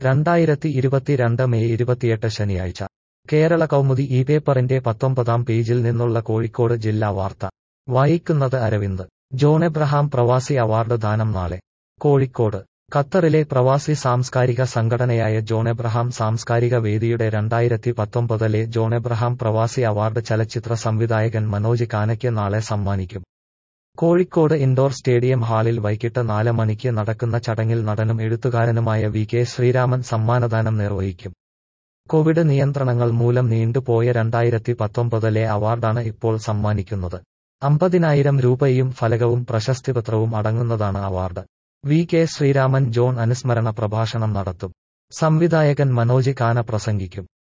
രണ്ടായിരത്തി ഇരുപത്തിരണ്ട് മെയ് ഇരുപത്തിയെട്ട് ശനിയാഴ്ച കേരള കൗമുദി ഈ പേപ്പറിന്റെ പത്തൊമ്പതാം പേജിൽ നിന്നുള്ള കോഴിക്കോട് ജില്ലാ വാർത്ത വായിക്കുന്നത് അരവിന്ദ് ജോൺ എബ്രഹാം പ്രവാസി അവാർഡ് ദാനം നാളെ കോഴിക്കോട് ഖത്തറിലെ പ്രവാസി സാംസ്കാരിക സംഘടനയായ ജോൺ എബ്രഹാം സാംസ്കാരിക വേദിയുടെ രണ്ടായിരത്തി പത്തൊമ്പതിലെ ജോൺ എബ്രഹാം പ്രവാസി അവാർഡ് ചലച്ചിത്ര സംവിധായകൻ മനോജ് കാനയ്ക്ക് നാളെ സമ്മാനിക്കും കോഴിക്കോട് ഇൻഡോർ സ്റ്റേഡിയം ഹാളിൽ വൈകിട്ട് നാല് മണിക്ക് നടക്കുന്ന ചടങ്ങിൽ നടനും എഴുത്തുകാരനുമായ വി കെ ശ്രീരാമൻ സമ്മാനദാനം നിർവഹിക്കും കോവിഡ് നിയന്ത്രണങ്ങൾ മൂലം നീണ്ടുപോയ രണ്ടായിരത്തി പത്തൊമ്പതിലെ അവാർഡാണ് ഇപ്പോൾ സമ്മാനിക്കുന്നത് അമ്പതിനായിരം രൂപയും ഫലകവും പ്രശസ്തിപത്രവും അടങ്ങുന്നതാണ് award V K Sreeraman John അനുസ്മരണ പ്രഭാഷണം നടത്തും സംവിധായകൻ മനോജ് കാന പ്രസംഗിക്കും